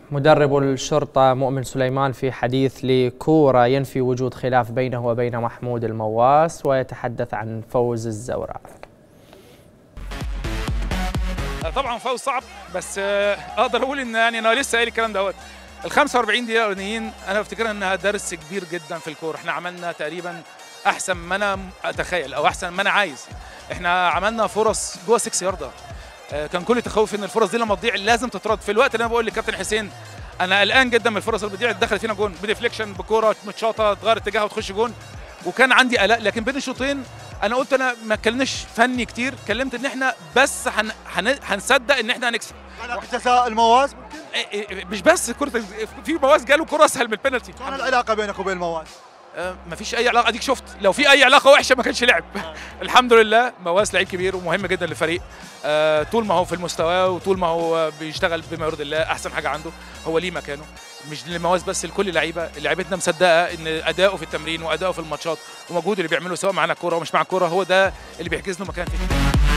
مدرب الشرطة مؤمن سليمان في حديث لكورة ينفي وجود خلاف بينه وبين محمود المواس ويتحدث عن فوز الزوراء طبعا فوز صعب بس آه، اقدر اقول ان يعني انا لسه قايل الكلام دوت ال 45 دقيقه الاولانيين انا بفتكر انها درس كبير جدا في الكوره احنا عملنا تقريبا احسن ما انا اتخيل او احسن ما انا عايز احنا عملنا فرص جوه 6 ياردة آه، كان كل تخوف ان الفرص دي لما تضيع لازم تترد في الوقت اللي انا بقول لكابتن حسين انا قلقان جدا من الفرص اللي بتضيع دخلت فينا جون بديفليكشن بكوره متشاطه تغير اتجاهها وتخش جون وكان عندي قلق لكن بين الشوطين انا قلت انا ما اتكلمناش فني كتير اتكلمت ان احنا بس هن... هن... هنصدق ان احنا هنكسب علاقة جزاء المواز ممكن؟ إيه إيه مش بس كره في مواز جاله كره اسهل من البنالتي شلون العلاقة بينك وبين المواز؟ آه، مفيش اي علاقه اديك شفت لو في اي علاقه وحشه ما كانش لعب الحمد لله مواس لعيب كبير ومهم جدا للفريق آه، طول ما هو في المستوى وطول ما هو بيشتغل بما يرضي الله احسن حاجه عنده هو ليه مكانه مش لمواس بس لكل اللعيبه لعيبتنا مصدقه ان اداؤه في التمرين واداؤه في الماتشات ومجهوده اللي بيعمله سواء معانا الكوره ومش مع الكوره هو ده اللي بيحجز له مكان فيه